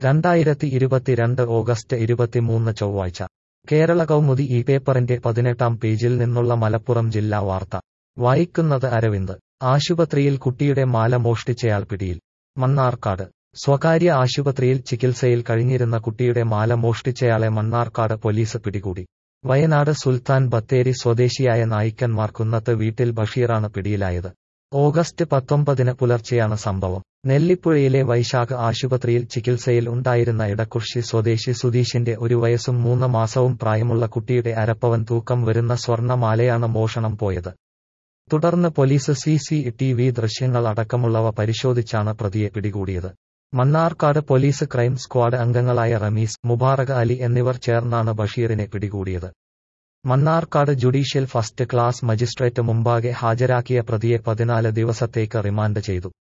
രണ്ടായിരത്തി ഇരുപത്തിരണ്ട് ഓഗസ്റ്റ് ഇരുപത്തിമൂന്ന് ചൊവ്വാഴ്ച കേരള കൗമുദി ഈ പേപ്പറിന്റെ പതിനെട്ടാം പേജിൽ നിന്നുള്ള മലപ്പുറം ജില്ലാ വാർത്ത വായിക്കുന്നത് അരവിന്ദ് ആശുപത്രിയിൽ കുട്ടിയുടെ മാല മോഷ്ടിച്ചയാൾ പിടിയിൽ മണ്ണാർക്കാട് സ്വകാര്യ ആശുപത്രിയിൽ ചികിത്സയിൽ കഴിഞ്ഞിരുന്ന കുട്ടിയുടെ മാല മോഷ്ടിച്ചയാളെ മണ്ണാർക്കാട് പോലീസ് പിടികൂടി വയനാട് സുൽത്താൻ ബത്തേരി സ്വദേശിയായ നായിക്കന്മാർ കുന്നത്ത് വീട്ടിൽ ബഷീറാണ് പിടിയിലായത് ഓഗസ്റ്റ് പത്തൊമ്പതിന് പുലർച്ചെയാണ് സംഭവം നെല്ലിപ്പുഴയിലെ വൈശാഖ് ആശുപത്രിയിൽ ചികിത്സയിൽ ഉണ്ടായിരുന്ന ഇടക്കുർശി സ്വദേശി സുധീഷിന്റെ ഒരു വയസ്സും മൂന്ന് മാസവും പ്രായമുള്ള കുട്ടിയുടെ അരപ്പവൻ തൂക്കം വരുന്ന സ്വർണ്ണമാലയാണ് മോഷണം പോയത് തുടർന്ന് police C C T V ദൃശ്യങ്ങൾ അടക്കമുള്ളവ പരിശോധിച്ചാണ് പ്രതിയെ പിടികൂടിയത് മണ്ണാർക്കാട് പോലീസ് ക്രൈം സ്ക്വാഡ് അംഗങ്ങളായ റമീസ് മുബാറക് അലി എന്നിവർ ചേർന്നാണ് ബഷീറിനെ പിടികൂടിയത് Mannarkkad judicial first class magistrate മുമ്പാകെ ഹാജരാക്കിയ പ്രതിയെ പതിനാല് ദിവസത്തേക്ക് റിമാൻഡ് ചെയ്തു